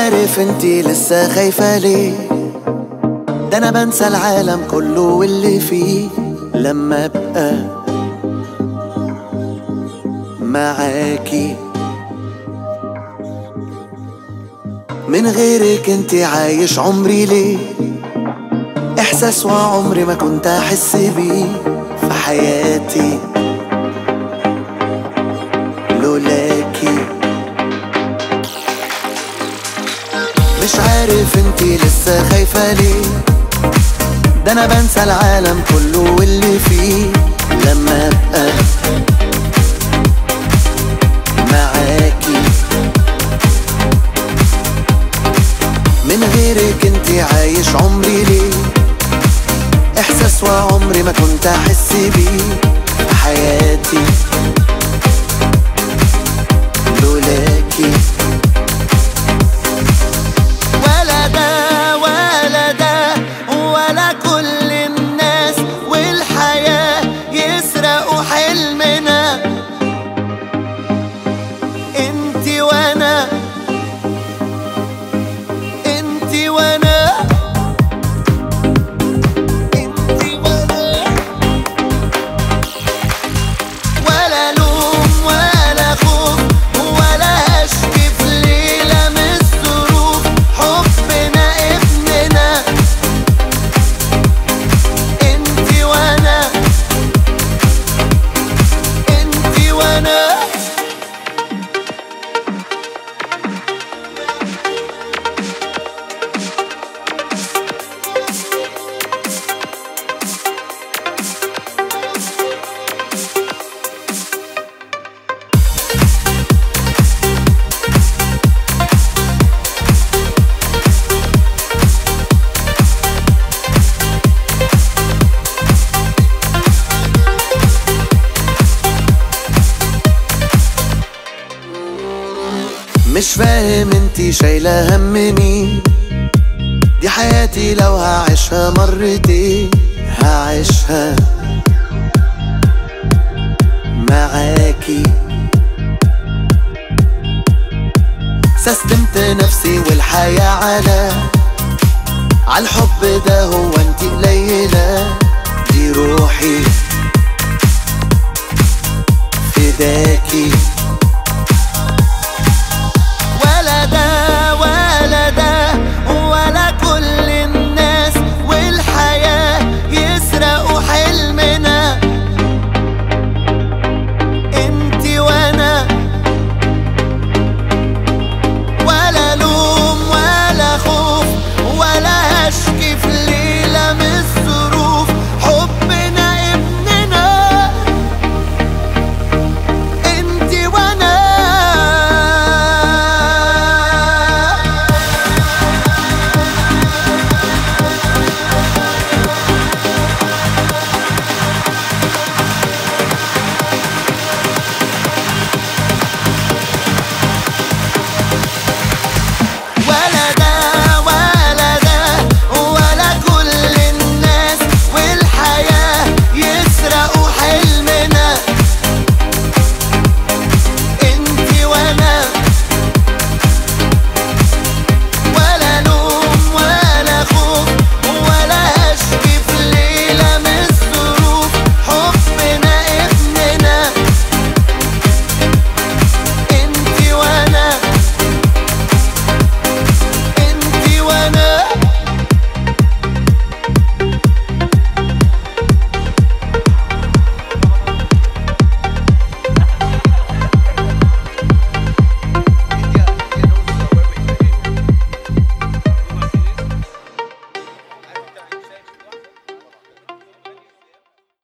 عارف انتي لسه خايفة ليه ده انا بنسى العالم كله واللي فيه لما ابقى معاكي من غيرك انتي عايش عمري ليه احساس وعمري ما كنت احس بيه في حياتي لولاكي مش عارف انتي لسه خايفة ليه ده انا بنسى العالم كله واللي فيه لما ابقى معاكي من غيرك انتي عايش عمري ليه احساس وعمري ما كنت احس بيه في حياتي لولاكي ولا ده ولا ده ولا كل الناس والحياة يسرقوا حلمنا انتي وانا انتي وانا انتي وانا ولا لوم ولا خوف ولا اشكي في ليلة من الظروف حبنا ابننا انتي وانا انتي وانا مش فاهم انتي شايلة هم مين دي حياتي لو هعيشها مرتين هعيشها معاكي سستمت نفسي والحياة على عالحب ده هو انتي قليل